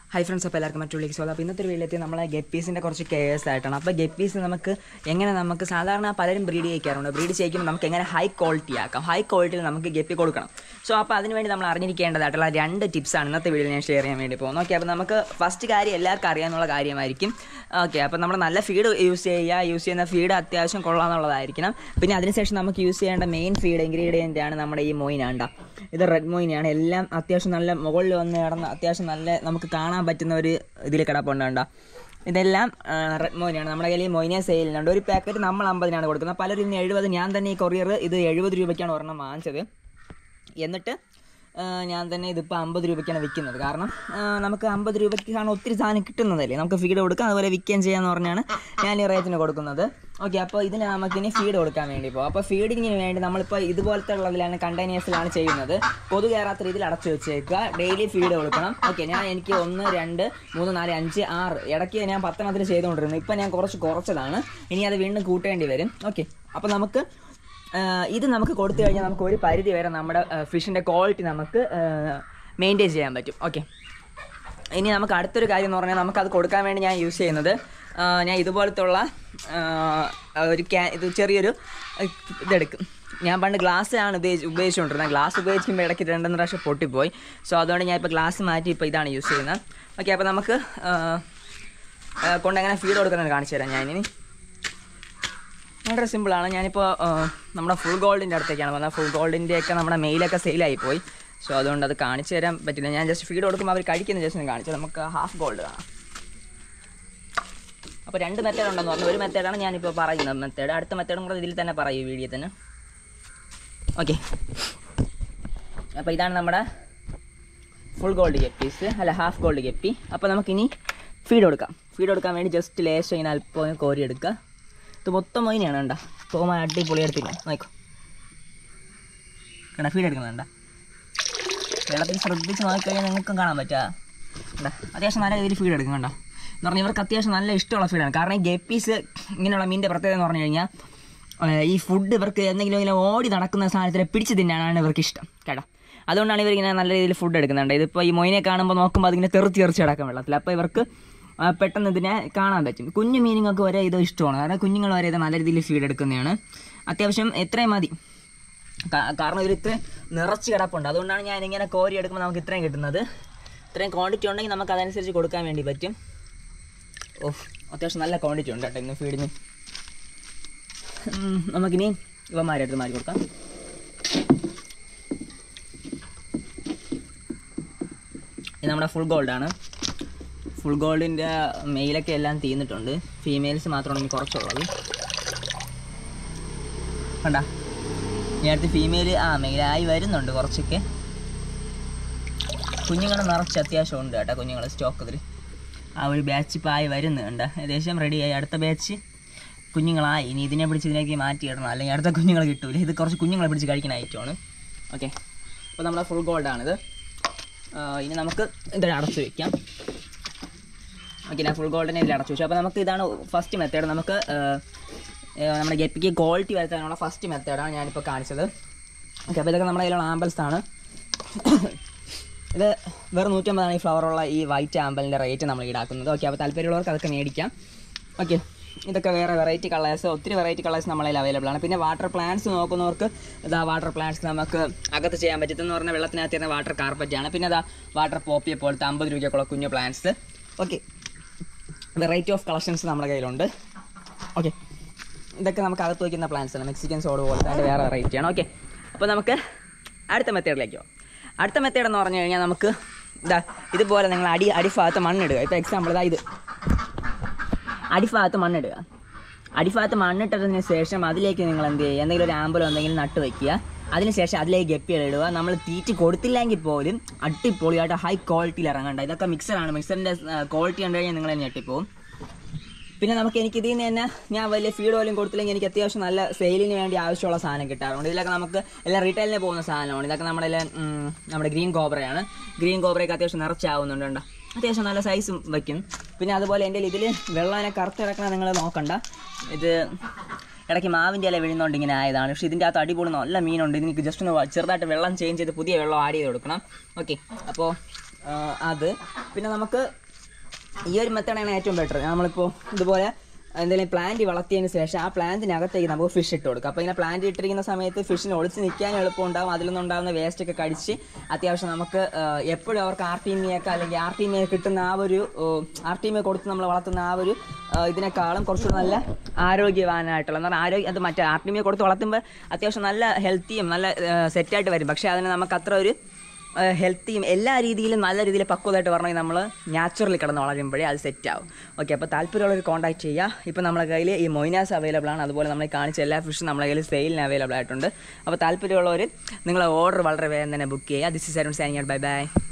hi friends അപ്പോൾ എല്ലാവർക്കും മറ്റുള്ളിലേക്ക് സ്വാഗതം അപ്പോൾ ഇന്നത്തെ ഒരു വീട്ടിലെത്തി നമ്മളെ ഗപ്പീസിൻ്റെ കുറച്ച് കെയേഴ്സ് ആയിട്ടാണ് അപ്പോൾ ഗപ്പീസ് നമുക്ക് എങ്ങനെ നമുക്ക് സാധാരണ പലരും ബ്രീഡ് ചെയ്യിക്കാറുണ്ട് ബ്രീഡ് ചെയ്യിക്കുമ്പോൾ നമുക്ക് എങ്ങനെ ഹൈ ക്വാളിറ്റി ആക്കാം ഹൈ ക്വാളിറ്റിയിൽ നമുക്ക് ഗപ്പി കൊടുക്കണം സോ അപ്പോൾ അതിനുവേണ്ടി നമ്മൾ അറിഞ്ഞിരിക്കേണ്ടതായിട്ടുള്ള രണ്ട് ടിപ്സാണ് ഇന്നത്തെ വീഡിയോയിൽ ഞാൻ ഷെയർ ചെയ്യാൻ വേണ്ടി പോകുന്നത് ഓക്കെ അപ്പോൾ നമുക്ക് ഫസ്റ്റ് കാര്യം എല്ലാവർക്കും അറിയാമെന്നുള്ള കാര്യമായിരിക്കും ഓക്കെ അപ്പോൾ നമ്മൾ നല്ല ഫീഡ് യൂസ് ചെയ്യുക യൂസ് ചെയ്യുന്ന ഫീഡ് അത്യാവശ്യം കൊള്ളാമെന്നുള്ളതായിരിക്കണം പിന്നെ അതിനുശേഷം നമുക്ക് യൂസ് ചെയ്യേണ്ട മെയിൻ ഫീഡ് ഇൻഗ്രീഡിയൻ്റ് ആണ് നമ്മുടെ ഈ മൊയിനാണ്ട ഇത് റെഡ് മൊയിനാണ് എല്ലാം അത്യാവശ്യം നല്ല മുകളിൽ വന്ന് കിടന്ന് അത്യാവശ്യം നല്ല നമുക്ക് കാണാൻ പറ്റുന്ന ഒരു ഇതിൽ കിടപ്പുണ്ട് ഇതെല്ലാം റെഡ് മൊയിനാണ് നമ്മുടെ കയ്യിൽ ഈ മൊയിനെ സെയിലുണ്ട് ഒരു പാക്കറ്റ് നമ്മൾ അമ്പതിനാണ് കൊടുക്കുന്നത് പലരും ഇന്ന് എഴുപത് ഞാൻ തന്നെ ഈ കൊറിയർ ഇത് എഴുപത് രൂപയ്ക്കാണ് ഒരെണ്ണം വാങ്ങിച്ചത് എന്നിട്ട് ആ, ഞാൻ തന്നെ ഇതിപ്പോൾ അമ്പത് രൂപയ്ക്കാണ് വിൽക്കുന്നത് കാരണം ആ, നമുക്ക് അമ്പത് രൂപയ്ക്ക് കാരണം ഒത്തിരി സാധനം കിട്ടുന്നതല്ലേ നമുക്ക് ഫീഡ് കൊടുക്കാം അതുപോലെ വിൽക്കുകയും ചെയ്യാന്ന് പറഞ്ഞാണ് ഞാൻ ഈ റേറ്റിന് കൊടുക്കുന്നത് ഓക്കെ അപ്പോൾ ഇതിന് നമുക്കിനി ഫീഡ് കൊടുക്കാൻ വേണ്ടി പോകും അപ്പോൾ ഫീഡിങ്ങിന് വേണ്ടി നമ്മളിപ്പോൾ ഇതുപോലത്തെ ഉള്ളതിലാണ് കണ്ടെയ്നേഴ്സിലാണ് ചെയ്യുന്നത് കൊതു കയറാത്ത രീതിയിൽ അടച്ചു വെച്ചേക്കുക ഡെയിലി ഫീഡ് കൊടുക്കണം ഓക്കെ ഞാൻ എനിക്ക് ഒന്ന് രണ്ട് മൂന്ന് നാല് അഞ്ച് ആറ് ഇടയ്ക്ക് ഞാൻ പത്തെണ്ണത്തിൽ ചെയ്തുകൊണ്ടിരുന്നു ഇപ്പം ഞാൻ കുറച്ച് കുറച്ചതാണ് ഇനി അത് വീണ്ടും കൂട്ടേണ്ടി വരും ഓക്കെ അപ്പോൾ നമുക്ക് ആഹ് ഇത് നമുക്ക് കൊടുത്തു കഴിഞ്ഞാൽ നമുക്ക് ഒരു പരിധി വരെ നമ്മുടെ ഫിഷിൻ്റെ ക്വാളിറ്റി നമുക്ക് മെയിൻറ്റെയിൻ ചെയ്യാൻ പറ്റും ഓക്കെ ഇനി നമുക്ക് അടുത്തൊരു കാര്യം എന്ന് പറഞ്ഞാൽ നമുക്കത് കൊടുക്കാൻ വേണ്ടി ഞാൻ യൂസ് ചെയ്യുന്നത് ആഹ് ഞാൻ ഇതുപോലത്തുള്ള ആഹ് ഒരു ക്യാ ഇത് ചെറിയൊരു അഹ് ഇതെടുക്കും ഞാൻ പണ്ട് ഗ്ലാസ്സാണ് ഉപയോഗിച്ച് ഉപയോഗിച്ചുകൊണ്ടിരുന്നത് ഗ്ലാസ് ഉപയോഗിക്കുമ്പോൾ ഇടയ്ക്ക് രണ്ടെന്ന് പ്രാവശ്യം പൊട്ടിപ്പോയി സോ അതുകൊണ്ട് ഞാൻ ഇപ്പോൾ ഗ്ലാസ് മാറ്റി ഇപ്പോൾ ഇതാണ് യൂസ് ചെയ്യുന്നത് ഓക്കെ അപ്പോൾ നമുക്ക് ആഹ് ആഹ് കൊണ്ട് എങ്ങനെ ഫീഡ് കൊടുക്കുന്നത് കാണിച്ചു തരാം ഞാനിനി വളരെ സിമ്പിളാണ് ഞാനിപ്പോൾ നമ്മുടെ ഫുൾ ഗോൾഡിൻ്റെ അടുത്തേക്കാണ് വന്നത് ഫുൾ ഗോൾഡിൻ്റെ ഒക്കെ നമ്മുടെ മെയിലൊക്കെ സെയിലായി പോയി സോ അതുകൊണ്ട് അത് കാണിച്ചു തരാൻ പറ്റില്ല ഞാൻ ജസ്റ്റ് ഫീഡ് കൊടുക്കുമ്പോൾ അവർ കഴിക്കുന്ന ജസ്റ്റ് ഒന്ന് കാണിച്ചു നമുക്ക് ഹാഫ് ഗോൾഡ് കാണാം അപ്പോൾ രണ്ട് മെത്തേഡ് ഉണ്ടെന്ന് പറഞ്ഞു ഒരു മെത്തേഡാണ് ഞാനിപ്പോൾ പറയുന്നത് മെത്തേഡ് അടുത്ത മെത്തേഡും കൂടെ ഇതിൽ തന്നെ പറയൂ വീഡിയോ തന്നെ ഓക്കെ അപ്പോൾ ഇതാണ് നമ്മുടെ ഫുൾ ഗോൾഡ് ഗപ്പീസ് അല്ല ഹാഫ് ഗോൾഡ് ഗപ്പി അപ്പോൾ നമുക്കിനി ഫീഡ് കൊടുക്കാം ഫീഡ് കൊടുക്കാൻ വേണ്ടി ജസ്റ്റ് ലേശം ഇങ്ങനെ അല്പം കോരി എടുക്കുക ഇത് മൊത്തം മൊയിനാണ് കണ്ട തോമ അടിപൊളി എടുത്തില്ല നോക്കോ കണ്ട ഫീഡ് എടുക്കുന്നുണ്ട വെള്ളത്തിൽ ശ്രദ്ധിച്ച് നോക്കിക്കഴിഞ്ഞാൽ നിങ്ങൾക്കും കാണാൻ പറ്റുക കണ്ട അത്യാവശ്യം നല്ല രീതിയിൽ ഫീഡ് എടുക്കും കണ്ട എന്ന് പറഞ്ഞാൽ ഇവർക്ക് അത്യാവശ്യം നല്ല ഇഷ്ടമുള്ള ഫീഡാണ് കാരണം ഈ ഗപ്പീസ് ഇങ്ങനെയുള്ള മീനിൻ്റെ പ്രത്യേകത എന്ന് പറഞ്ഞു കഴിഞ്ഞാൽ ഏഹ് ഈ ഫുഡ് ഇവർക്ക് എന്തെങ്കിലും ഇങ്ങനെ ഓടി നടക്കുന്ന സാധനത്തിനെ പിടിച്ച് തിന്നാനാണ് ഇവർക്ക് ഇഷ്ടം കേട്ടോ അതുകൊണ്ടാണ് ഇവരിങ്ങനെ നല്ല രീതിയിൽ ഫുഡ് എടുക്കുന്നുണ്ട് ഇതിപ്പോൾ ഈ മൊയിനെ കാണുമ്പോൾ നോക്കുമ്പോൾ അതിങ്ങനെ തെറിച്ച് തെറിച്ച് കിടക്കും വെള്ളത്തിൽ അപ്പോൾ ഇവർക്ക് ആ, പെട്ടെന്ന് ഇതിനെ കാണാൻ പറ്റും കുഞ്ഞു മീനുങ്ങൾക്ക് വരെ ഇത് ഇഷ്ടമാണ് കാരണം കുഞ്ഞുങ്ങൾ വരെ ഇത് നല്ല രീതിയിൽ ഫീഡ് എടുക്കുന്നതാണ് അത്യാവശ്യം എത്രയും മതി കാ- കാരണം ഇതിൽ ഇത്രയും നിറച്ച് കിടപ്പുണ്ട് അതുകൊണ്ടാണ് ഞാൻ ഇങ്ങനെ കോരി എടുക്കുമ്പോൾ നമുക്ക് ഇത്രയും കിട്ടുന്നത് ഇത്രയും ക്വാണ്ടിറ്റി ഉണ്ടെങ്കിൽ നമുക്ക് അതനുസരിച്ച് കൊടുക്കാൻ വേണ്ടി പറ്റും ഓഹ് അത്യാവശ്യം നല്ല ക്വാണ്ടിറ്റി ഉണ്ട് കേട്ടോ ഇന്ന് ഫീഡിന് ഉം, നമുക്കിനി ഇവന്മാരെ അടുത്ത് മാറി കൊടുക്കാം ഇത് നമ്മുടെ ഫുൾ ഗോൾഡാണ് ഫുൾ ഗോൾഡിൻ്റെ മെയിലൊക്കെ എല്ലാം തീർന്നിട്ടുണ്ട് ഫീമെയിൽസ് മാത്രമാണ് ഇനി കുറച്ചുള്ളത് കണ്ട ഈ അടുത്ത് ഫീമെയിൽ ആ മെയിലായി വരുന്നുണ്ട് കുറച്ചൊക്കെ കുഞ്ഞുങ്ങൾ നിറച്ച് അത്യാവശ്യം ഉണ്ട് കേട്ടോ കുഞ്ഞുങ്ങൾ സ്റ്റോക്ക് ഇതിൽ ആ ഒരു ബാച്ച് ഇപ്പോൾ ആയി വരുന്നുണ്ട് ഏകദേശം റെഡിയായി അടുത്ത ബാച്ച് കുഞ്ഞുങ്ങളായി ഇനി ഇതിനെ പിടിച്ച് ഇതിലേക്ക് മാറ്റിയിടണം അല്ലെങ്കിൽ അടുത്ത കുഞ്ഞുങ്ങൾ കിട്ടൂല ഇത് കുറച്ച് കുഞ്ഞുങ്ങളെ പിടിച്ച് കഴിക്കുന്ന ഐറ്റമാണ് ഓക്കെ അപ്പോൾ നമ്മുടെ ഫുൾ ഗോൾഡാണിത് ആ, ഇനി നമുക്ക് ഇത് അടച്ചു വയ്ക്കാം ഓക്കെ ഞാൻ ഫുൾ ഗോൾഡിനെ ഇതിൽ അടച്ചു വെച്ചു അപ്പോൾ നമുക്ക് ഇതാണ് ഫസ്റ്റ് മെത്തേഡ് നമുക്ക് ആ, ആ, നമ്മുടെ ഗപ്പിക്ക് ക്വാളിറ്റി വരുത്താനുള്ള ഫസ്റ്റ് മെത്തേഡാണ് ഞാനിപ്പോൾ കാണിച്ചത് ഓക്കെ അപ്പോൾ ഇതൊക്കെ നമ്മുടെ കയ്യിലുള്ള ആമ്പൽസ് ആണ് ഇത് വെറും നൂറ്റമ്പതാണ് ഈ ഫ്ലവറുള്ള ഈ വൈറ്റ് ആമ്പലിൻ്റെ റേറ്റ് നമ്മൾ ഈടാക്കുന്നത് ഓക്കെ അപ്പോൾ താല്പര്യമുള്ളവർക്ക് അതൊക്കെ മേടിക്കാം ഓക്കെ ഇതൊക്കെ വേറെ വെറൈറ്റി കളേഴ്സ് ഒത്തിരി വെറൈറ്റി കളേഴ്സ് നമ്മളതിൽ അവൈലബിൾ ആണ് പിന്നെ വാട്ടർ പ്ലാന്റ്സ് നോക്കുന്നവർക്ക് ഇതാ വാട്ടർ പ്ലാന്റ്സ് നമുക്ക് അകത്ത് ചെയ്യാൻ പറ്റുമെന്ന് പറഞ്ഞാൽ വെള്ളത്തിനകത്ത് തന്നെ വാട്ടർ കാർപ്പറ്റ് ആണ് പിന്നെ അതാ വാട്ടർ പോപ്പിയെ പോലത്തെ അമ്പത് രൂപയ്ക്കുള്ള കുഞ്ഞു plants okay variety of collections നമ്മുടെ കയ്യിലുണ്ട് ഓക്കെ ഇതൊക്കെ നമുക്ക് അകത്ത് വയ്ക്കുന്ന പ്ലാന്റ്സ് ആണ് മെക്സിക്കൻ സോഡ് പോലത്തെ അതിൻ്റെ വേറെ വെറൈറ്റി ആണ് ഓക്കെ അപ്പോൾ നമുക്ക് അടുത്ത മെത്തേഡിലേക്ക് പോകാം അടുത്ത മെത്തേഡ് എന്ന് പറഞ്ഞു കഴിഞ്ഞാൽ നമുക്ക് ഇതാ ഇതുപോലെ നിങ്ങൾ അടി അടിഭാഗത്ത് മണ്ണിടുക ഇപ്പോൾ എക്സാമ്പിൾ ഇതാ ഇത് അടിഭാഗത്ത് മണ്ണിടുക അടിഭാഗത്ത് മണ്ണിട്ടതിന് ശേഷം അതിലേക്ക് നിങ്ങൾ എന്ത് ചെയ്യുക എന്തെങ്കിലും ഒരു ആമ്പലോ എന്തെങ്കിലും നട്ട് വയ്ക്കുക അതിനുശേഷം അതിലേക്ക് ഗപ്പികൾ ഇടുക നമ്മൾ തീറ്റി കൊടുത്തില്ലെങ്കിൽ പോലും അടിപൊളിയായിട്ട് ഹൈ ക്വാളിറ്റിയിൽ ഇറങ്ങണ്ട ഇതൊക്കെ മിക്സറാണ് മിക്സറിൻ്റെ ക്വാളിറ്റി കണ്ടു കഴിഞ്ഞാൽ നിങ്ങൾ തന്നെ ഞെട്ടിപ്പോവും പിന്നെ നമുക്ക് എനിക്ക് ഇതിൽ നിന്ന് തന്നെ ഞാൻ വലിയ ഫീഡ് പോലും കൊടുത്തില്ലെങ്കിൽ എനിക്ക് അത്യാവശ്യം നല്ല സെയിലിന് വേണ്ടി ആവശ്യമുള്ള സാധനം കിട്ടാറുണ്ട് ഇതിലൊക്കെ നമുക്ക് എല്ലാം റീറ്റെയിലിന് പോകുന്ന സാധനമാണ് ഇതൊക്കെ നമ്മുടെ എല്ലാം, ഉം, നമ്മുടെ ഗ്രീൻ കോബ്രയാണ് ഗ്രീൻ കോബ്രയൊക്കെ അത്യാവശ്യം നിറച്ചാവുന്നുണ്ട് കണ്ടോ അത്യാവശ്യം നല്ല സൈസും വയ്ക്കും പിന്നെ അതുപോലെ എൻ്റെ ഇതിൽ വെള്ളം അതിനെ കറുത്ത് ഇറക്കണം നിങ്ങൾ നോക്കണ്ട ഇത് ഇടയ്ക്ക് മാവിൻ്റെ ഇല വീഴുന്നതുകൊണ്ട് ഇങ്ങനെ ആയതാണ് പക്ഷേ ഇതിൻ്റെ അകത്ത് അടിപൊളി നല്ല മീനുണ്ട് ഇതിന് ജസ്റ്റ് ഒന്ന് ചെറുതായിട്ട് വെള്ളം ചേഞ്ച് ചെയ്ത് പുതിയ വെള്ളം ആഡ് ചെയ്ത് കൊടുക്കണം ഓക്കെ അപ്പോൾ ആ, അത് പിന്നെ നമുക്ക് ഈ ഒരു മെത്തേഡാണ് ഏറ്റവും ബെറ്റർ നമ്മളിപ്പോൾ ഇതുപോലെ എന്തെങ്കിലും പ്ലാന്റ് വളർത്തിയതിന് ശേഷം ആ പ്ലാന്റിനകത്തേക്ക് നമുക്ക് ഫിഷ് ഇട്ട് കൊടുക്കാം അപ്പോൾ ഇങ്ങനെ പ്ലാന്റ് ഇട്ടിരിക്കുന്ന സമയത്ത് ഫിഷിന് ഒളിച്ച് നിൽക്കാൻ എളുപ്പമുണ്ടാവും അതിൽ നിന്നുണ്ടാകുന്ന വേസ്റ്റ് ഒക്കെ കടിച്ച് അത്യാവശ്യം നമുക്ക് എപ്പോഴും അവർക്ക് ആർ ടി മിയൊക്കെ അല്ലെങ്കിൽ ആർ ടി മിയെ കിട്ടുന്ന ആ ഒരു ആർ ടി മിയെ കൊടുത്ത് നമ്മൾ വളർത്തുന്ന ആ ഒരു ആ, ഇതിനേക്കാളും കുറച്ചുകൂടി നല്ല ആരോഗ്യവാനായിട്ടുള്ള എന്ന് പറഞ്ഞാൽ ആരോഗ്യം അത് മറ്റേ ആർ ടി മിയെ കൊടുത്ത് വളർത്തുമ്പോൾ അത്യാവശ്യം നല്ല ഹെൽത്തിയും നല്ല സെറ്റായിട്ട് വരും പക്ഷേ അതിന് നമുക്ക് അത്ര ഒരു ഹെൽത്തിയും എല്ലാ രീതിയിലും നല്ല രീതിയിൽ പക്വതയായിട്ട് പറഞ്ഞാൽ നമ്മൾ നാച്ചുറലി കിടന്ന് വളരുമ്പോഴേ അത് സെറ്റ് ആവും ഓക്കെ അപ്പോൾ താല്പര്യമുള്ളവർ കോൺടാക്ട് ചെയ്യുക ഇപ്പോൾ നമ്മുടെ കയ്യിൽ ഈ മൊയ്നാസ് അവൈലബിൾ ആണ് അതുപോലെ നമ്മൾ ഈ കാണിച്ച എല്ലാ ഫിഷും നമ്മുടെ കയ്യിൽ സെയിലിന് അവൈലബിൾ ആയിട്ടുണ്ട് അപ്പോൾ താല്പര്യമുള്ളവർ നിങ്ങളെ ഓർഡർ വളരെ വേഗം തന്നെ ബുക്ക് ചെയ്യുക ദിസ് ഇസ് അരുൺ സാനിങ് ബൈ ബൈ